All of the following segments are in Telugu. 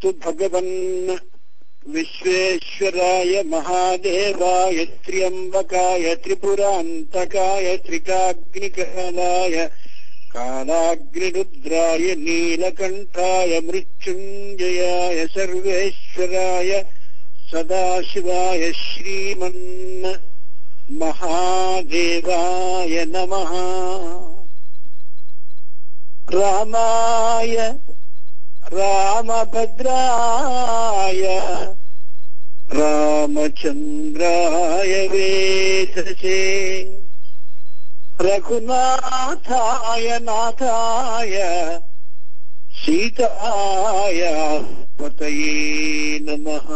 నమోऽस्तु భగవన్ విశ్వేశ్వరాయ మహాదేవాయ త్ర్యంబకాయ త్రిపురాంతకాయ త్రికాగ్నికాలాయ కాలాగ్నిరుద్రాయ నీలకంఠాయ మృత్యుంజయాయ సర్వేశ్వరాయ సదాశివాయ శ్రీమన్ మహాదేవాయ నమః రామాయ రామభద్రాయ రామచంద్రాయ వేదసే రఘునాథాయ నాథాయ సీతాయ పతయే నమః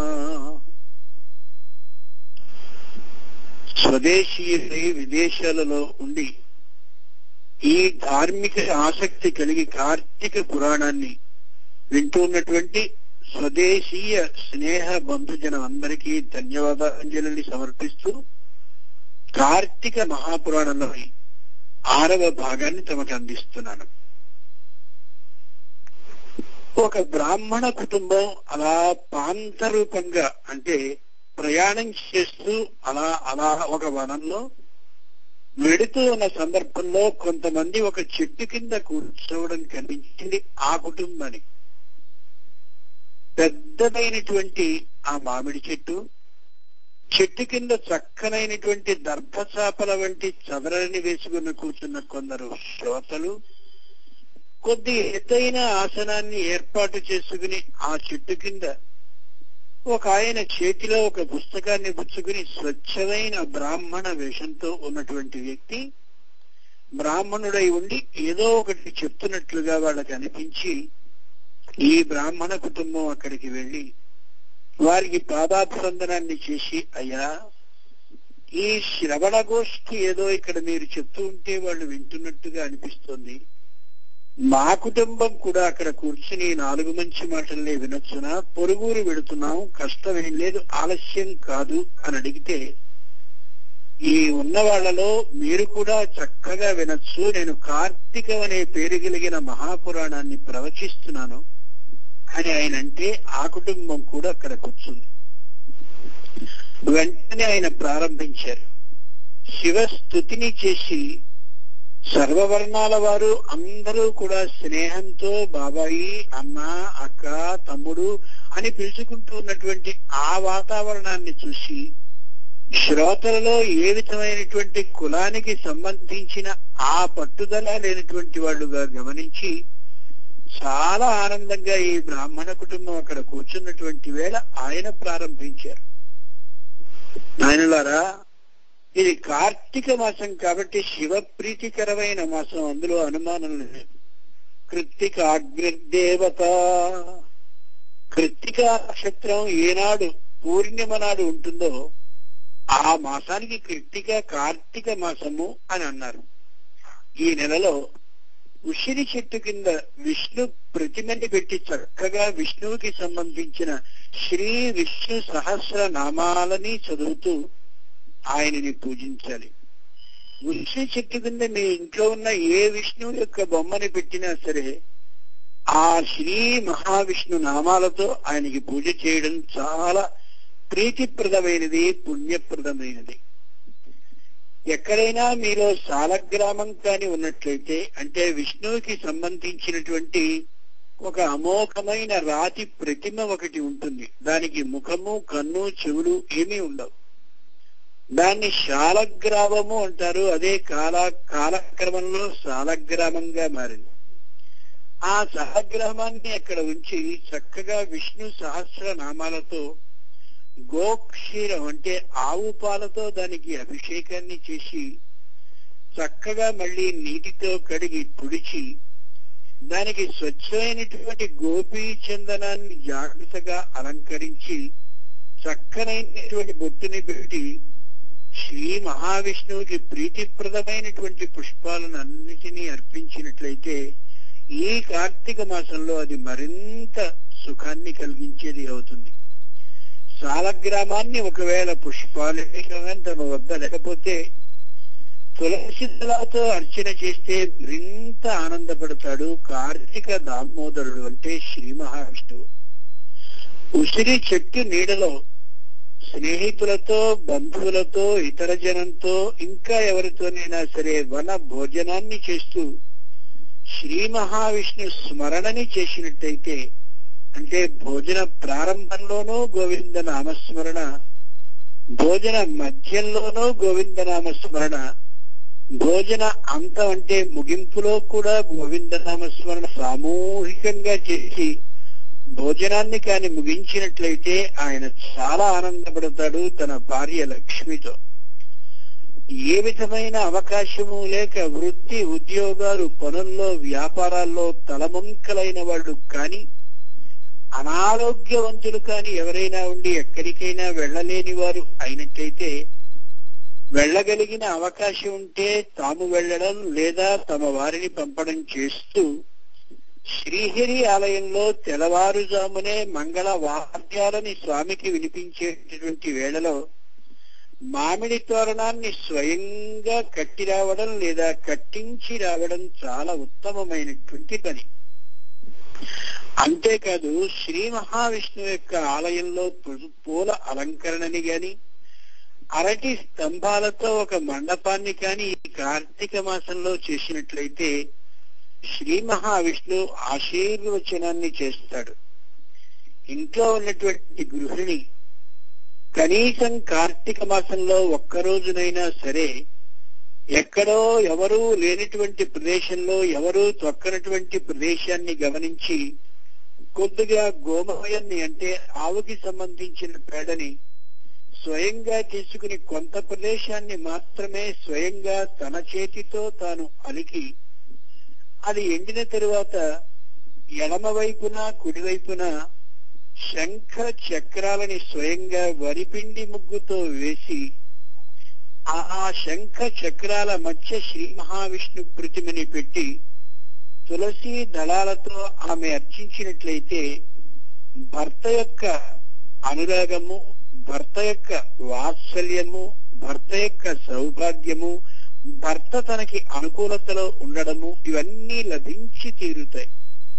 స్వదేశీయులై విదేశాలలో ఉండి ఈ ధార్మిక ఆసక్తి కలిగి కార్తీక పురాణాన్ని వింటూ ఉన్నటువంటి స్వదేశీయ స్నేహ బంధుజనం అందరికీ ధన్యవాదాంజలి సమర్పిస్తూ కార్తీక మహాపురాణంలోని ఆరవ భాగాన్ని తమకు అందిస్తున్నాను ఒక బ్రాహ్మణ కుటుంబం అలా పాంతరూపంగా అంటే ప్రయాణం చేస్తూ అలా అలా ఒక వనంలో వెడుతూ ఉన్న సందర్భంలో కొంతమంది ఒక చెట్టు కింద కూర్చోవడం కనిపించింది ఆ కుటుంబానికి పెద్దదైనటువంటి ఆ మామిడి చెట్టు చెట్టు కింద చక్కనైనటువంటి దర్భచాపల వంటి చదరని వేసుకుని కూర్చున్న కొందరు శ్రోతలు కొద్ది ఎత్తైన ఆసనాన్ని ఏర్పాటు చేసుకుని ఆ చెట్టు కింద ఒక ఆయన చేతిలో ఒక పుస్తకాన్ని పుచ్చుకుని స్వచ్ఛమైన బ్రాహ్మణ వేషంతో ఉన్నటువంటి వ్యక్తి బ్రాహ్మణుడై ఉండి ఏదో ఒకటి చెప్తున్నట్లుగా వాళ్ళకి అనిపించి ఈ బ్రాహ్మణ కుటుంబం అక్కడికి వెళ్లి వారికి పాదాభివందనాన్ని చేసి అయ్యా ఈ శ్రవణ గోష్ఠి ఏదో ఇక్కడ మీరు చెప్తూ ఉంటే వాళ్ళు వింటున్నట్టుగా అనిపిస్తుంది మా కుటుంబం కూడా అక్కడ కూర్చుని నాలుగు మంచి మాటల్ని వినొచ్చునా పొరుగురు వెడుతున్నాం కష్టమేం లేదు ఆలస్యం కాదు అని అడిగితే ఈ ఉన్న వాళ్ళలో మీరు కూడా చక్కగా వినొచ్చు నేను కార్తీకం అనే పేరు కలిగిన మహాపురాణాన్ని ప్రవచిస్తున్నాను అని ఆయన అంటే ఆ కుటుంబం కూడా అక్కడ కూర్చుంది వెంటనే ఆయన ప్రారంభించారు శివస్థుతిని చేసి సర్వవర్ణాల వారు అందరూ కూడా స్నేహంతో బాబాయి అన్న అక్క తమ్ముడు అని పిలుచుకుంటూ ఉన్నటువంటి ఆ వాతావరణాన్ని చూసి శ్రోతలలో ఏ విధమైనటువంటి కులానికి సంబంధించిన ఆ పట్టుదల లేనటువంటి వాళ్ళుగా గమనించి చాలా ఆనందంగా ఈ బ్రాహ్మణ కుటుంబం అక్కడ కూర్చున్నటువంటి వేళ ఆయన ప్రారంభించారు నాయనలారా ఇది కార్తీక మాసం కాబట్టి శివ ప్రీతికరమైన మాసం అందులో అనుమానం లేదు కృత్తిక అగ్నిర్దేవత కృత్తిక నక్షత్రం ఏనాడు పూర్ణిమ నాడు ఉంటుందో ఆ మాసానికి కృత్తిక కార్తీక మాసము అని అన్నారు ఈ నెలలో ఉసిరి చెట్టు కింద విష్ణు ప్రతిమని పెట్టి చక్కగా విష్ణువుకి సంబంధించిన శ్రీ విష్ణు సహస్ర నామాలని చదువుతూ ఆయనని పూజించాలి ఉసిరి చెట్టు కింద మీ ఇంట్లో ఉన్న ఏ విష్ణువు యొక్క బొమ్మని పెట్టినా సరే ఆ శ్రీ మహావిష్ణు నామాలతో ఆయనకి పూజ చేయడం చాలా ప్రీతిప్రదమైనది పుణ్యప్రదమైనది ఎక్కడైనా మీలో సాలగ్రామం కాని ఉన్నట్లయితే అంటే విష్ణువుకి సంబంధించినటువంటి ఒక అమోఘమైన రాతి ప్రతిమ ఒకటి ఉంటుంది దానికి ముఖము కన్ను చెవులు ఏమీ ఉండవు దాన్ని శాలగ్రామము అంటారు అదే కాల కాలక్రమంలో శాలగ్రామంగా మారింది ఆ సహగ్రామాన్ని అక్కడ ఉంచి చక్కగా విష్ణు సహస్ర నామాలతో గోక్షీరం అంటే ఆవు పాలతో దానికి అభిషేకాన్ని చేసి చక్కగా మళ్ళీ నీటితో కడిగి తుడిచి దానికి స్వచ్ఛమైనటువంటి గోపీ చందనాన్ని జాగ్రత్తగా అలంకరించి చక్కనైనటువంటి బొట్టుని పెట్టి శ్రీ మహావిష్ణువుకి ప్రీతిప్రదమైనటువంటి పుష్పాలను అన్నిటినీ అర్పించినట్లయితే ఈ కార్తీక మాసంలో అది మరింత సుఖాన్ని కలిగించేది అవుతుంది సాలగ్రామాన్ని ఒకవేళ పుష్పాలు తమ వద్ద లేకపోతే తులసి దళాతో అర్చన చేస్తే మరింత ఆనందపడతాడు కార్తీక దామోదరుడు అంటే శ్రీ మహావిష్ణువు ఉసిరి చెట్టు నీడలో స్నేహితులతో బంధువులతో ఇతర జనంతో ఇంకా ఎవరితోనైనా సరే వన భోజనాన్ని చేస్తూ శ్రీ మహావిష్ణు స్మరణని చేసినట్టయితే అంటే భోజన ప్రారంభంలోనూ గోవింద నామస్మరణ భోజన మధ్యంలోనూ గోవింద నామస్మరణ భోజన అంతం అంటే ముగింపులో కూడా గోవింద నామస్మరణ సామూహికంగా చేసి భోజనాన్ని కాని ముగించినట్లయితే ఆయన చాలా ఆనందపడతాడు తన భార్య లక్ష్మితో ఏ విధమైన అవకాశము లేక వృత్తి ఉద్యోగాలు పనుల్లో వ్యాపారాల్లో తలముంకలైన వాళ్ళు కాని అనారోగ్యవంతులు కాని ఎవరైనా ఉండి ఎక్కడికైనా వెళ్ళలేని వారు అయినట్టయితే వెళ్ళగలిగిన అవకాశం ఉంటే తాము వెళ్ళడం లేదా తమ వారిని పంపడం చేస్తూ శ్రీహరి ఆలయంలో తెల్లవారుజామునే మంగళ వాద్యాలని స్వామికి వినిపించేటటువంటి వేళలో మామిడి తోరణాన్ని స్వయంగా కట్టి రావడం లేదా కట్టించి రావడం చాలా ఉత్తమమైనటువంటి పని అంతేకాదు శ్రీ మహావిష్ణువు యొక్క ఆలయంలో పు- పూల అలంకరణని గాని అరటి స్తంభాలతో ఒక మండపాన్ని కాని ఈ కార్తీక మాసంలో చేసినట్లయితే శ్రీ మహావిష్ణువు ఆశీర్వచనాన్ని చేస్తాడు ఇంట్లో ఉన్నటువంటి గృహిణి కనీసం కార్తీక మాసంలో ఒక్క రోజునైనా సరే ఎక్కడో ఎవరూ లేనటువంటి ప్రదేశంలో ఎవరూ తొక్కనటువంటి ప్రదేశాన్ని గమనించి కొద్దిగా గోమయాన్ని అంటే ఆవుకి సంబంధించిన పేడని స్వయంగా తీసుకుని కొంత ప్రదేశాన్ని మాత్రమే స్వయంగా తన చేతితో తాను అలికి అది ఎండిన తరువాత ఎడమ వైపున కుడివైపున శంఖ చక్రాలని స్వయంగా వరిపిండి ముగ్గుతో వేసి ఆ శంఖ చక్రాల మధ్య శ్రీ మహావిష్ణు ప్రతిమని పెట్టి తులసి దళాలతో ఆమె అర్చించినట్లయితే భర్త యొక్క అనురాగము భర్త యొక్క వాత్సల్యము భర్త యొక్క సౌభాగ్యము భర్త తనకి అనుకూలతలో ఉండడము ఇవన్నీ లభించి తీరుతాయి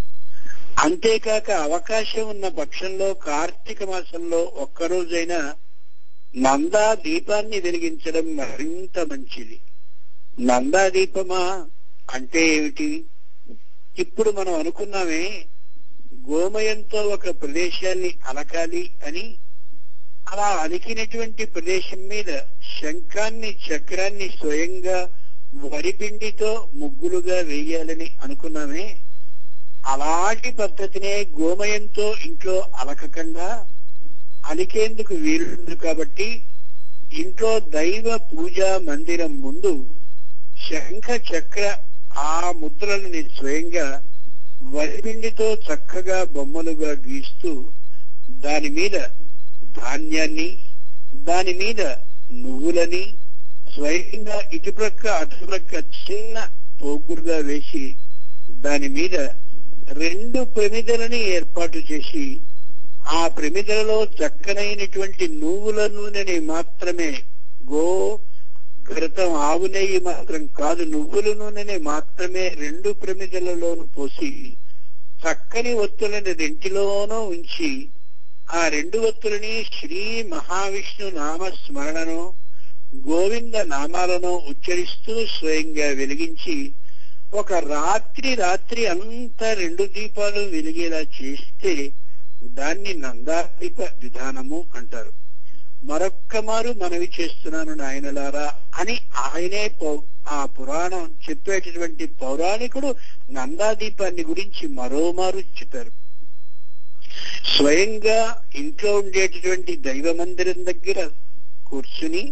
అంతేకాక అవకాశం ఉన్న పక్షంలో కార్తీక మాసంలో ఒక్కరోజైనా నందా దీపాన్ని వెలిగించడం మరింత మంచిది నందా దీపమా అంటే ఏమిటి ఇప్పుడు మనం అనుకున్నామే గోమయంతో ఒక ప్రదేశాన్ని అలకాలి అని అలా అలికినటువంటి ప్రదేశం మీద శంఖాన్ని చక్రాన్ని స్వయంగా వరిపిండితో ముగ్గులుగా వేయాలని అనుకున్నామే అలాంటి పద్ధతినే గోమయంతో ఇంట్లో అలకకుండా అలికేందుకు వీలుంది కాబట్టి ఇంట్లో దైవ పూజా మందిరం ముందు శంఖ చక్ర ఆ ముద్రలని స్వయంగా వరిపిండితో చక్కగా బొమ్మలుగా గీస్తూ దాని మీద ధాన్యాన్ని దాని మీద నువ్వులని స్వయంగా ఇటుప్రక్క అటుప్రక్క చిన్న పోగురుగా వేసి దాని మీద రెండు ప్రమిదలని ఏర్పాటు చేసి ఆ ప్రమిదలలో చక్కనైనటువంటి నువ్వుల నూనెని మాత్రమే గో ఘృతం ఆవు నెయ్యి మాత్రం కాదు నువ్వుల నూనెని మాత్రమే రెండు ప్రమిదలలోను పోసి చక్కని ఒత్తులని రెంటిలోనూ ఉంచి ఆ రెండు ఒత్తులని శ్రీ మహావిష్ణు నామ స్మరణను గోవింద నామాలను ఉచ్చరిస్తూ స్వయంగా వెలిగించి ఒక రాత్రి రాత్రి అంతా రెండు దీపాలు వెలిగేలా చేస్తే దాన్ని నందాదీప విధానము అంటారు మరొక్క మారు మనవి చేస్తున్నాను నాయనలారా అని ఆయనే పౌ- ఆ పురాణం చెప్పేటటువంటి పౌరాణికుడు నందాదీపాన్ని గురించి మరోమారు చెప్పారు స్వయంగా ఇంట్లో ఉండేటటువంటి దైవ మందిరం దగ్గర కూర్చుని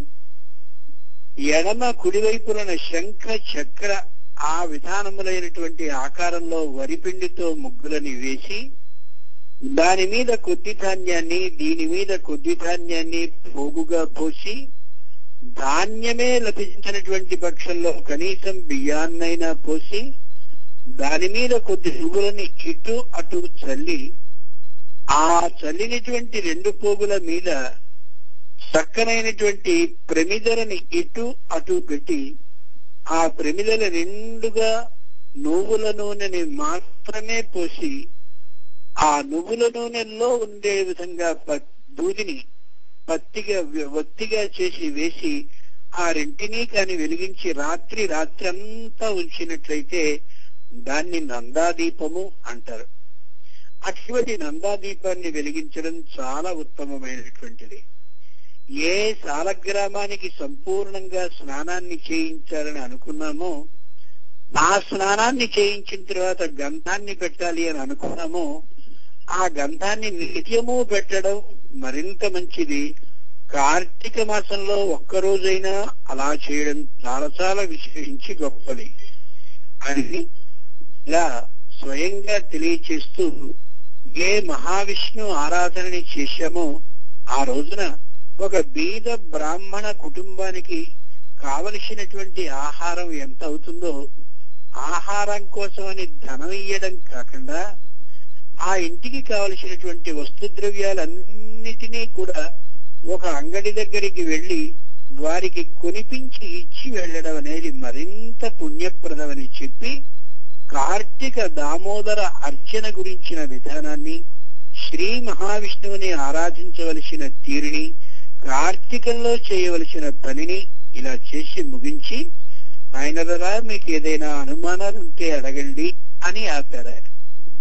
ఎడమ కుడివైపున శంఖ చక్ర ఆ విధానములైనటువంటి ఆకారంలో వరిపిండితో ముగ్గులని వేసి దాని మీద కొద్ది ధాన్యాన్ని దీని మీద కొద్ది ధాన్యాన్ని పోగుగా పోసి ధాన్యమే లభించినటువంటి పక్షంలో కనీసం బియ్యాన్నైనా పోసి దాని మీద కొద్ది నువ్వులని ఇటు అటు చల్లి ఆ చల్లినటువంటి రెండు పోగుల మీద చక్కనైనటువంటి ప్రమిదలని ఇటు అటు పెట్టి ఆ ప్రమిదల నిండుగా నువ్వుల నూనెని మాత్రమే పోసి ఆ నువ్వుల నూనెల్లో ఉండే విధంగా ప- దూదిని పత్తిగా ఒత్తిగా చేసి వేసి ఆ రెంటిని కాని వెలిగించి రాత్రి రాత్రి అంతా ఉంచినట్లయితే దాన్ని నందాదీపము అంటారు అటువంటి నందాదీపాన్ని వెలిగించడం చాలా ఉత్తమమైనటువంటిది ఏ సాలగ్రామానికి సంపూర్ణంగా స్నానాన్ని చేయించాలని అనుకున్నామో ఆ స్నానాన్ని చేయించిన తర్వాత గంధాన్ని పెట్టాలి అని అనుకున్నామో ఆ గంధాన్ని నిత్యము పెట్టడం మరింత మంచిది కార్తీక మాసంలో ఒక్క రోజైనా అలా చేయడం చాలా చాలా విశేషించి గొప్పది అని ఇలా స్వయంగా తెలియచేస్తూ ఏ మహావిష్ణు ఆరాధనని చేశామో ఆ రోజున ఒక బీద బ్రాహ్మణ కుటుంబానికి కావలసినటువంటి ఆహారం ఎంత అవుతుందో ఆహారం కోసమని ధనం ఇయ్యడం కాకుండా ఆ ఇంటికి కావలసినటువంటి వస్తు ద్రవ్యాలన్నిటినీ కూడా ఒక అంగడి దగ్గరికి వెళ్లి వారికి కొనిపించి ఇచ్చి వెళ్ళడం అనేది మరింత పుణ్యప్రదమని చెప్పి కార్తీక దామోదర అర్చన గురించిన విధానాన్ని శ్రీ మహావిష్ణువుని ఆరాధించవలసిన తీరుని కార్తీకంలో చేయవలసిన పనిని ఇలా చేసి ముగించి ఆయనరా మీకు ఏదైనా అనుమానాలు ఉంటే అడగండి అని ఆపారు ఆయన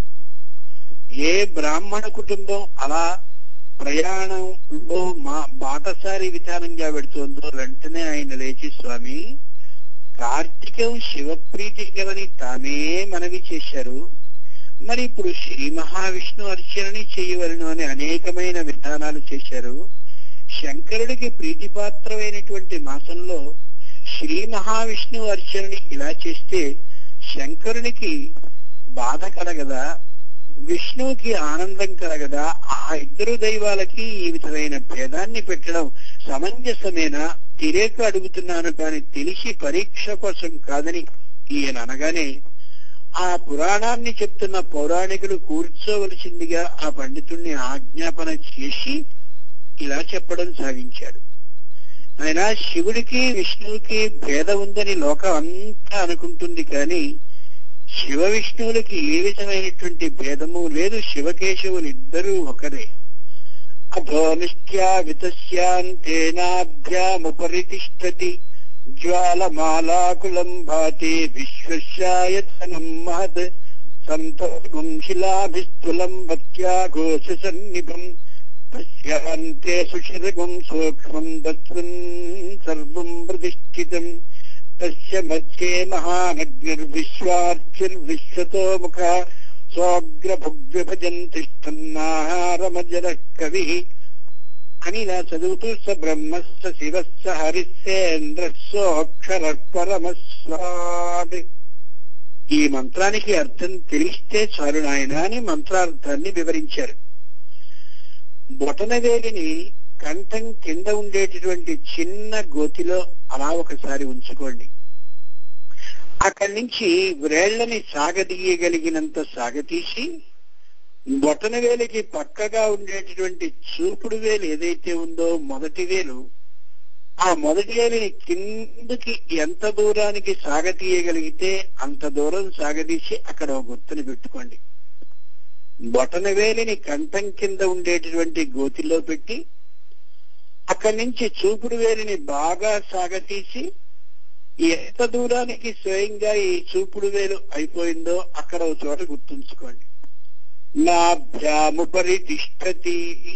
ఏ బ్రాహ్మణ కుటుంబం అలా ప్రయాణంలో మా బాటసారి విధానంగా పెడుతోందో వెంటనే ఆయన లేచి స్వామి కార్తీకం శివప్రీతికరని తామే మనవి చేశారు మరి ఇప్పుడు శ్రీ మహావిష్ణు అర్చనని చేయవలను అని అనేకమైన విధానాలు చేశారు శంకరుడికి ప్రీతిపాత్రమైనటువంటి మాసంలో శ్రీ మహావిష్ణు అర్చనని ఇలా చేస్తే శంకరునికి బాధ కలగదా విష్ణువుకి ఆనందం కలగదా ఆ ఇద్దరు దైవాలకి ఈ విధమైన భేదాన్ని పెట్టడం సమంజసమేనా తిరేక అడుగుతున్నాను కానీ తెలిసి పరీక్ష కోసం కాదని ఈయన అనగానే ఆ పురాణాన్ని చెప్తున్న పౌరాణికులు కూర్చోవలసిందిగా ఆ పండితుణ్ణి ఆజ్ఞాపన చేసి ఇలా చెప్పడం సాగించాడు ఆయన శివుడికి విష్ణువుకి భేదం ఉందని లోకం అంతా అనుకుంటుంది కానీ శివ విష్ణువులకి ఏ విధమైనటువంటి భేదము లేదు శివకేశవులు ఇద్దరూ ఒకరే అథో నిశ్చావితస్యాంతేనాభ్యాముపరి తిష్టతి జ్వాలమాలాకులం భాతి విశ్వస్యాయతనం మహత్ సంతోషం శిలాభిస్థులం భక్త్యాఘోష సన్నిభం తస్యాంతే సుశిరగం సూక్ష్మం దత్వన్ సర్వం ప్రతిష్ఠితం తస్య మధ్యే మహానగ్నిర్విశ్వార్చిర్విశ్వతో ముఖ సోగ్రభుగ్విభజన్ తిష్టన్నాహారమజర కవి అని ఇలా చదువుతూ స బ్రహ్మస్స శివస్స హరిస్సేంద్రస్సోక్షర పరమస్వామి ఈ మంత్రానికి అర్థం తెలిస్తే చాలు నాయన అని మంత్రార్థాన్ని వివరించారు బొటనవేలిని కంఠం కింద ఉండేటటువంటి చిన్న గోతిలో అలా ఒకసారి ఉంచుకోండి అక్కడి నుంచి వ్రేళ్లని సాగదీయగలిగినంత సాగతీసి బొటన వేలికి పక్కగా ఉండేటటువంటి చూపుడు వేలు ఏదైతే ఉందో మొదటి వేలు ఆ మొదటి వేలిని కిందకి ఎంత దూరానికి సాగతీయగలిగితే అంత దూరం సాగదీసి అక్కడ ఒక గుర్తుని పెట్టుకోండి బొటన వేలిని కంఠం కింద ఉండేటటువంటి గోతిలో పెట్టి అక్కడి నుంచి చూపుడు వేలిని బాగా సాగతీసి ఎంత దూరానికి స్వయంగా ఈ చూపుడు వేలు అయిపోయిందో అక్కడ ఒక చోట గుర్తుంచుకోండి నాభ్యాముపరి తిష్టతి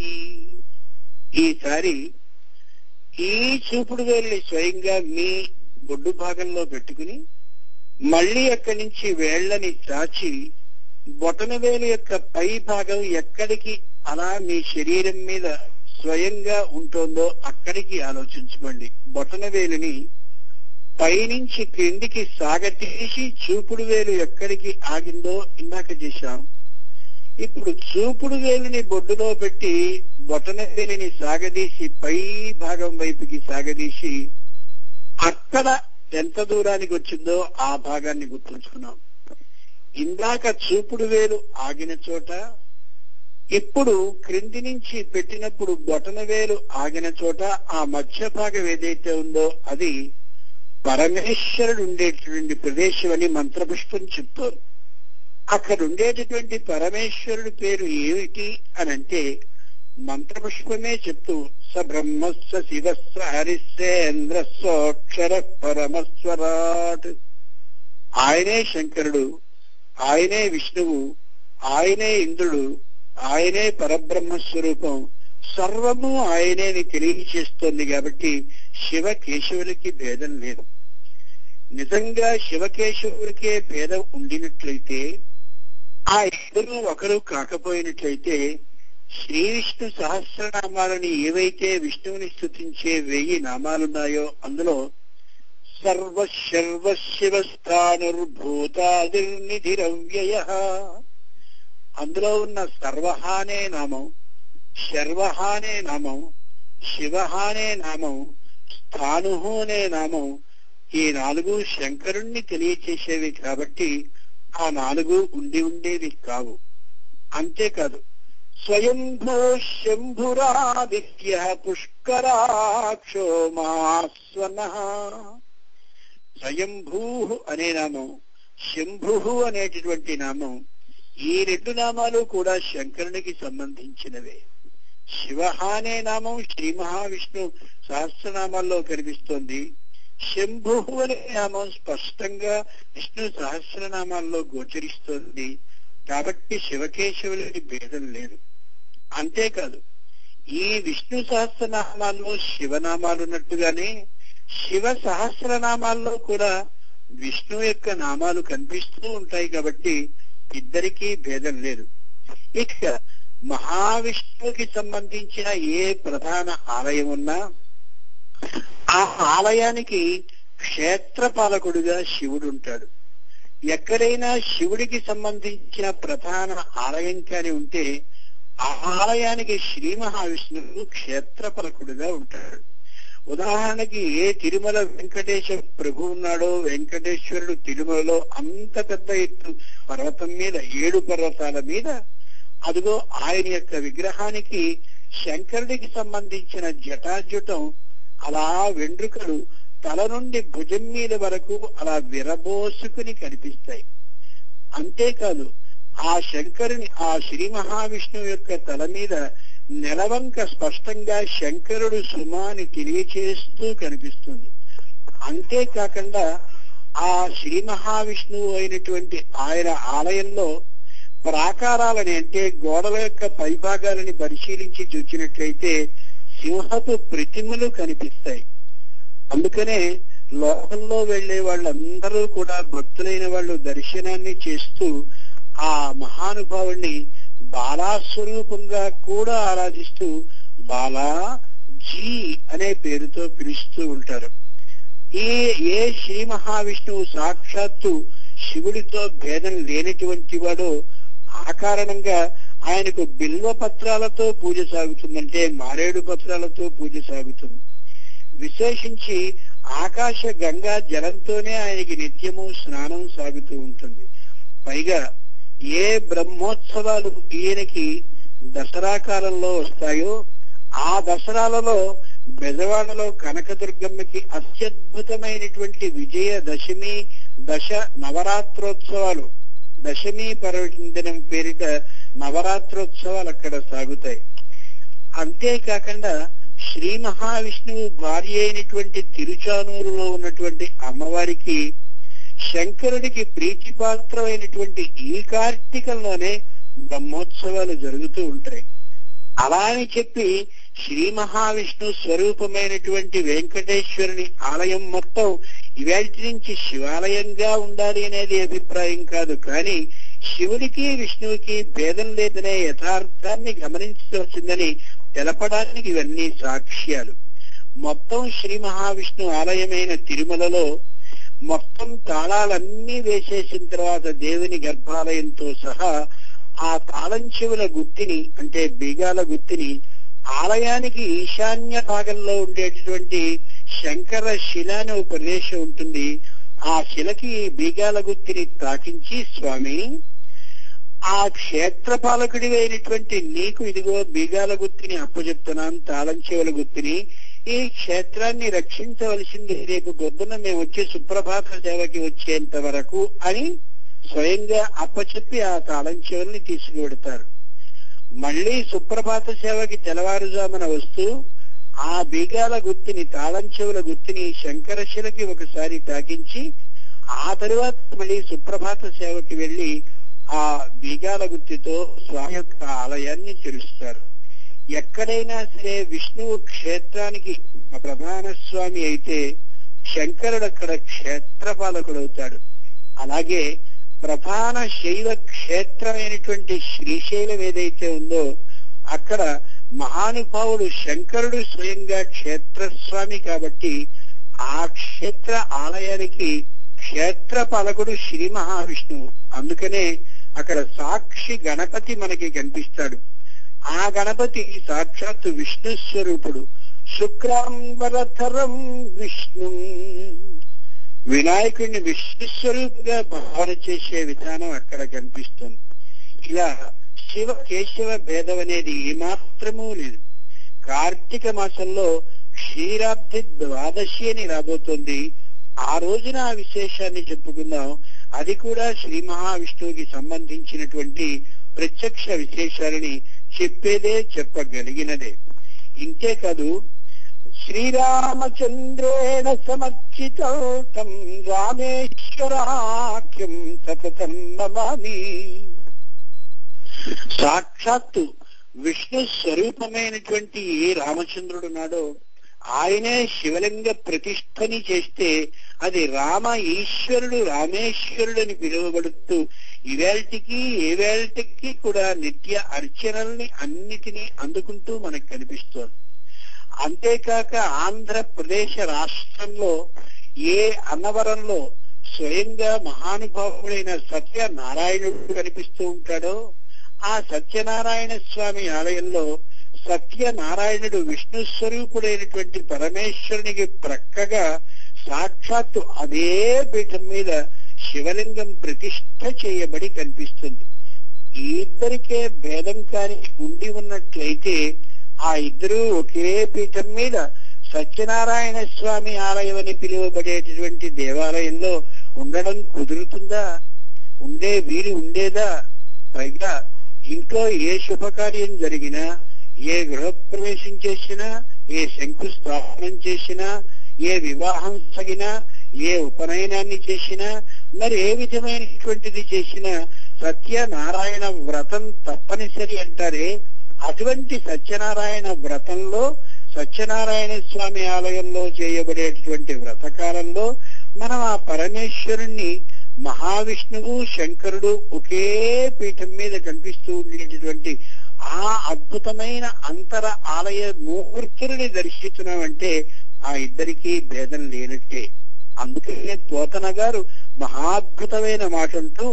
ఈసారి ఈ చూపుడు వేలిని స్వయంగా మీ బొడ్డు భాగంలో పెట్టుకుని మళ్ళీ అక్కడి నుంచి వేళ్లని చాచి బొటన వేలు యొక్క పై భాగం ఎక్కడికి అలా మీ శరీరం మీద స్వయంగా ఉంటుందో అక్కడికి ఆలోచించుకోండి బొటన వేలుని పైనుంచి క్రిందికి సాగతీసి చూపుడు వేలు ఎక్కడికి ఆగిందో ఇందాక చేశాం ఇప్పుడు చూపుడు వేలుని బొడ్డులో పెట్టి బొటన వేలిని సాగదీసి పై భాగం వైపుకి సాగదీసి అక్కడ ఎంత దూరానికి వచ్చిందో ఆ భాగాన్ని గుర్తుంచుకున్నాం ఇందాక చూపుడు వేలు ఆగిన చోట ఇప్పుడు క్రింది నుంచి పెట్టినప్పుడు బొటన వేలు ఆగిన చోట ఆ మధ్య భాగం ఏదైతే ఉందో అది పరమేశ్వరుడు ఉండేటటువంటి ప్రదేశం అని మంత్రపుష్పం చెప్తోంది అక్కడ ఉండేటటువంటి పరమేశ్వరుడి పేరు ఏమిటి అని అంటే మంత్రపుష్పమే చెప్తూ స బ్రహ్మస్వ శివస్వ హరిశ్చేంద్రస్వక్షర పరమస్వరాట్ ఆయనే శంకరుడు ఆయనే విష్ణువు ఆయనే ఇంద్రుడు ఆయనే పరబ్రహ్మ స్వరూపం సర్వము ఆయనేని తెలియచేస్తోంది కాబట్టి శివ కేశవులకి భేదం లేదు నిజంగా శివకేశవులకే భేదం ఉండినట్లయితే ఆ ఇద్దరు ఒకరు కాకపోయినట్లయితే శ్రీ విష్ణు సహస్రనామాలని ఏవైతే విష్ణువుని స్థుతించే వెయ్యి నామాలున్నాయో అందులో సర్వ శర్వ శివస్థానుర్భూతాదిర్నిధిరవ్యయ అందులో ఉన్న సర్వహానే నామం శర్వహానే నామం శివహానే నామం స్థానుహోనే నామం ఈ నాలుగు శంకరుణ్ణి తెలియచేసేవి కాబట్టి ఆ నాలుగు ఉండి ఉండేవి కావు అంతేకాదు స్వయంభూ శంభురాదిత్య పుష్కరాక్షో మాస్వన స్వయంభూ అనే నామం శంభు అనేటటువంటి నామం ఈ రెండు నామాలు కూడా శంకరునికి సంబంధించినవే శివ అనే నామం శ్రీ మహావిష్ణు సహస్రనామాల్లో కనిపిస్తోంది శంభు అనే నామం స్పష్టంగా విష్ణు సహస్రనామాల్లో గోచరిస్తోంది కాబట్టి శివకేశవులకి భేదం లేదు అంతేకాదు ఈ విష్ణు సహస్రనామాల్లో శివనామాలు ఉన్నట్టుగానే శివ సహస్రనామాల్లో కూడా విష్ణు యొక్క నామాలు కనిపిస్తూ ఉంటాయి కాబట్టి ఇద్దరికీ భేదం లేదు ఇక మహావిష్ణువుకి సంబంధించిన ఏ ప్రధాన ఆలయం ఉన్నా ఆ ఆలయానికి క్షేత్రపాలకుడుగా శివుడు ఉంటాడు ఎక్కడైనా శివుడికి సంబంధించిన ప్రధాన ఆలయం కాని ఉంటే ఆ ఆలయానికి శ్రీ మహావిష్ణువు క్షేత్రపాలకుడుగా ఉంటాడు ఉదాహరణకి ఏ తిరుమల వెంకటేశ ప్రభు ఉన్నాడో వెంకటేశ్వరుడు తిరుమలలో అంత పెద్ద ఎత్తు పర్వతం మీద ఏడు పర్వతాల మీద అదిగో ఆయన యొక్క విగ్రహానికి శంకరుడికి సంబంధించిన జటాజుటం అలా వెండ్రుకలు తల నుండి భుజం మీద వరకు అలా విరబోసుకుని కనిపిస్తాయి అంతేకాదు ఆ శంకరుని ఆ శ్రీ మహావిష్ణువు యొక్క తల మీద నెలవంక స్పష్టంగా శంకరుడు సుమాని తెలియచేస్తూ కనిపిస్తుంది అంతేకాకుండా ఆ శ్రీ మహావిష్ణువు అయినటువంటి ఆయన ఆలయంలో ప్రాకారాలని అంటే గోడల యొక్క పైభాగాలని పరిశీలించి చూచినట్లయితే సింహపు ప్రతిమలు కనిపిస్తాయి అందుకనే లోకంలో వెళ్లే వాళ్ళందరూ కూడా భక్తులైన వాళ్ళు దర్శనాన్ని చేస్తూ ఆ మహానుభావుణ్ణి బాలాస్వరూపంగా కూడా ఆరాధిస్తూ బాలా జీ అనే పేరుతో పిలుస్తూ ఉంటారు ఈ ఏ శ్రీ మహావిష్ణువు సాక్షాత్తు శివుడితో భేదం లేనటువంటి వాడో ఆ కారణంగా ఆయనకు బిల్వ పత్రాలతో పూజ సాగుతుందంటే మారేడు పత్రాలతో పూజ సాగుతుంది విశేషించి ఆకాశ గంగా జలంతోనే ఆయనకి నిత్యము స్నానం సాగుతూ ఉంటుంది పైగా ఏ బ్రహ్మోత్సవాలు ఈయనకి దసరా కాలంలో వస్తాయో ఆ దసరాలలో బెజవాడలో కనకదుర్గమ్మకి అత్యద్భుతమైనటువంటి విజయ దశమి దశ నవరాత్రోత్సవాలు దశమి పర్వదినం పేరిట నవరాత్రోత్సవాలు అక్కడ సాగుతాయి అంతేకాకుండా శ్రీ మహావిష్ణువు భార్య అయినటువంటి తిరుచానూరులో ఉన్నటువంటి అమ్మవారికి శంకరుడికి ప్రీతిపాత్రమైనటువంటి ఈ కార్తీకంలోనే బ్రహ్మోత్సవాలు జరుగుతూ ఉంటాయి అలా అని చెప్పి శ్రీ మహావిష్ణు స్వరూపమైనటువంటి వెంకటేశ్వరుని ఆలయం మొత్తం ఇవాటి నుంచి శివాలయంగా ఉండాలి అనేది అభిప్రాయం కాదు కానీ శివుడికి విష్ణువుకి భేదం లేదనే యథార్థాన్ని గమనించవలసిందని తెలపడానికి ఇవన్నీ సాక్ష్యాలు మొత్తం శ్రీ మహావిష్ణు ఆలయమైన తిరుమలలో మొత్తం తాళాలన్నీ వేసేసిన తర్వాత దేవుని గర్భాలయంతో సహా ఆ తాళం చెవుల గుత్తిని అంటే బీగాల గుత్తిని ఆలయానికి ఈశాన్య భాగంలో ఉండేటటువంటి శంకర శిల అనే ఒక ప్రదేశం ఉంటుంది ఆ శిలకి ఈ బీగాల గుత్తిని తాకించి స్వామి ఆ క్షేత్రపాలకుడి అయినటువంటి నీకు ఇదిగో బీగాల గుత్తిని అప్పచెప్తున్నాను తాళం చెవుల గుత్తిని ఈ క్షేత్రాన్ని రక్షించవలసింది రేపు పొద్దున మేము వచ్చే సుప్రభాత సేవకి వచ్చేంత వరకు అని స్వయంగా అప్పచెప్పి ఆ తాళం చెవుల్ని తీసుకువెడతారు మళ్ళీ సుప్రభాత సేవకి తెల్లవారుజామున వస్తూ ఆ బీగాల గుర్తిని తాళం చెవుల గుర్తిని శంకరశిలకి ఒకసారి తాకించి ఆ తరువాత మళ్ళీ సుప్రభాత సేవకి వెళ్లి ఆ బీగాల గుర్తితో స్వామి యొక్క ఆలయాన్ని తెరుస్తారు ఎక్కడైనా సరే విష్ణువు క్షేత్రానికి ప్రధాన స్వామి అయితే శంకరుడు అక్కడ క్షేత్రపాలకుడు అవుతాడు అలాగే ప్రధాన శైవ క్షేత్రమైనటువంటి శ్రీశైలం ఏదైతే ఉందో అక్కడ మహానుభావుడు శంకరుడు స్వయంగా క్షేత్రస్వామి కాబట్టి ఆ క్షేత్ర ఆలయానికి క్షేత్ర పాలకుడు శ్రీ మహావిష్ణువు అందుకనే అక్కడ సాక్షి గణపతి మనకి కనిపిస్తాడు ఆ గణపతి సాక్షాత్తు విష్ణు స్వరూపుడు శుక్రాంబరధరం విష్ణు వినాయకుడిని విష్ణు స్వరూపుగా భావన చేసే విధానం అక్కడ కనిపిస్తుంది ఇలా శివ కేశవ భేదం అనేది ఏమాత్రమూ లేదు కార్తీక మాసంలో క్షీరాబ్ది ద్వాదశి అని రాబోతోంది ఆ రోజున ఆ విశేషాన్ని చెప్పుకుందాం అది కూడా శ్రీ మహావిష్ణువుకి సంబంధించినటువంటి ప్రత్యక్ష విశేషాలని చెప్పేదే చెప్పగలిగినదే ఇంతే కాదు శ్రీరామచంద్రేణ సమర్చితం రామేశ్వరాఖ్యం సతతం నమామి సాక్షాత్తు విష్ణు స్వరూపమైనటువంటి ఏ రామచంద్రుడు నాడో ఆయనే శివలింగ ప్రతిష్టని చేస్తే అది రామ ఈశ్వరుడు రామేశ్వరుడు అని పిలువబడుతూ ఇవేల్టికి ఏవేల్టికి కూడా నిత్య అర్చనల్ని అన్నిటినీ అందుకుంటూ మనకు కనిపిస్తోంది అంతేకాక ఆంధ్రప్రదేశ్ రాష్ట్రంలో ఏ అన్నవరంలో స్వయంగా మహానుభావుడైన సత్యనారాయణుడు కనిపిస్తూ ఉంటాడో ఆ సత్యనారాయణ స్వామి ఆలయంలో సత్యనారాయణుడు విష్ణు స్వరూపుడైనటువంటి పరమేశ్వరునికి ప్రక్కగా సాక్షాత్తు అదే పీఠం మీద శివలింగం ప్రతిష్ఠ చేయబడి కనిపిస్తుంది ఈ ఇద్దరికే భేదం కాని ఉండి ఉన్నట్లయితే ఆ ఇద్దరు ఒకే పీఠం మీద సత్యనారాయణ స్వామి ఆలయం అని పిలువబడేటటువంటి దేవాలయంలో ఉండడం కుదురుతుందా ఉండే వీలు ఉండేదా పైగా ఇంట్లో ఏ శుభకార్యం జరిగినా ఏ గృహప్రవేశం చేసినా ఏ శంకుస్థాపనం చేసినా ఏ వివాహం సగినా ఏ ఉపనయనాన్ని చేసినా మరి ఏ విధమైనటువంటిది చేసినా సత్యనారాయణ వ్రతం తప్పనిసరి అంటారే అటువంటి సత్యనారాయణ వ్రతంలో సత్యనారాయణ స్వామి ఆలయంలో చేయబడేటటువంటి వ్రతకాలంలో మనం ఆ పరమేశ్వరుణ్ణి మహావిష్ణువు శంకరుడు ఒకే పీఠం మీద కనిపిస్తూ ఉండేటటువంటి ఆ అద్భుతమైన అంతర ఆలయ మూర్తులని దర్శిస్తున్నామంటే ఆ ఇద్దరికి భేదం లేనట్టే అందుకనే పోతన గారు మహాద్భుతమైన మాటంటూ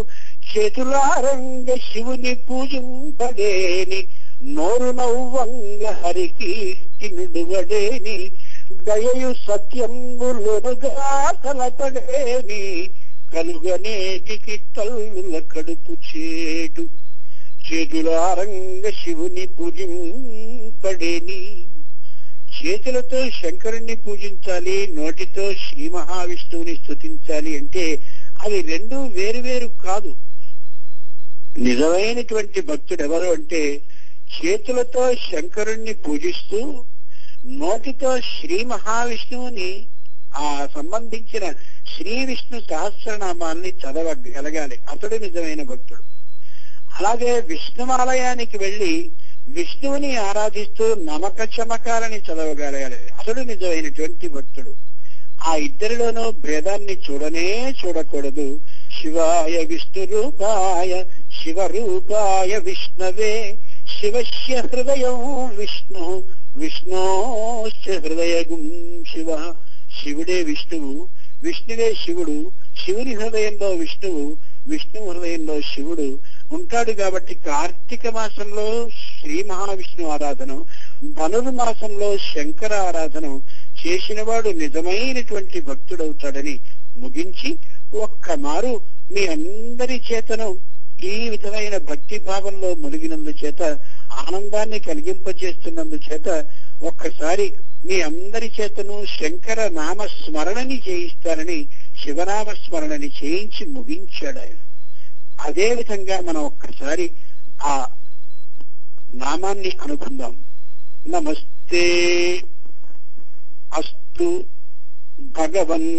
చేతులారంగ శివుని పూజింపడేని నోరు నవ్వంగ హరికి నుడువడేని దయయు సత్యంబులుగా తలపడేని కలుగనేటికి తల్లుల కడుపు చేటు చేతులారంగ శివుని పూజింపడేని చేతులతో శంకరుణ్ణి పూజించాలి నోటితో శ్రీ మహావిష్ణువుని స్తుతించాలి అంటే అవి రెండు వేరు వేరు కాదు నిజమైనటువంటి భక్తుడు ఎవరు అంటే చేతులతో శంకరుణ్ణి పూజిస్తూ నోటితో శ్రీ మహావిష్ణువుని ఆ సంబంధించిన శ్రీ విష్ణు సహస్రనామాల్ని చదవగలగాలి అతడు నిజమైన భక్తుడు అలాగే విష్ణువాలయానికి వెళ్లి విష్ణువుని ఆరాధిస్తూ నమక చమకాలని చదవగలగాలి అతడు నిజమైనటువంటి భక్తుడు ఆ ఇద్దరిలోనూ భేదాన్ని చూడనే చూడకూడదు శివాయ విష్ణు రూపాయ శివ రూపాయ విష్ణవే శివస్య హృదయం విష్ణు విష్ణోశ్చ హృదయగుం శివ శివుడే విష్ణువు విష్ణువే శివుడు శివుని హృదయంలో విష్ణువు విష్ణు హృదయంలో శివుడు ఉంటాడు కాబట్టి కార్తీక మాసంలో శ్రీ మహావిష్ణు ఆరాధన ధనుర్మాసంలో శంకర ఆరాధన చేసినవాడు నిజమైనటువంటి భక్తుడవుతాడని ముగించి ఒక్క మారు మీ అందరి చేతను ఈ విధమైన భక్తి భావంలో మునిగినందు చేత ఆనందాన్ని కలిగింపజేస్తున్నందు చేత ఒక్కసారి మీ అందరి చేతను శంకర నామ స్మరణని చేయిస్తారని శివనామ స్మరణని చేయించి ముగించాడు ఆయన అదే విధంగా మనం ఒక్కసారి ఆ నామాన్ని అనుకుందాం నమస్తే అస్తు భగవన్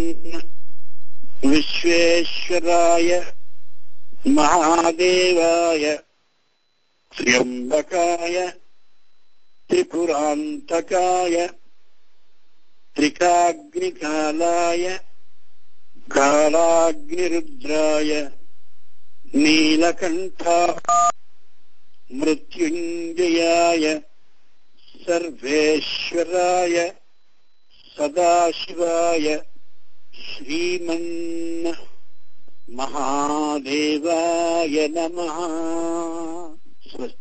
విశ్వేశ్వరాయ మహాదేవాయ త్ర్యంబకాయ త్రిపురాంతకాయ త్రికాగ్నికాలాయ కాలాగ్నిరుద్రాయ నీలకంఠ మృత్యుంజయాయ సర్వేశ్వరాయ సదాశివాయ శ్రీమన్ మహాదేవాయ నమ స్వస్తి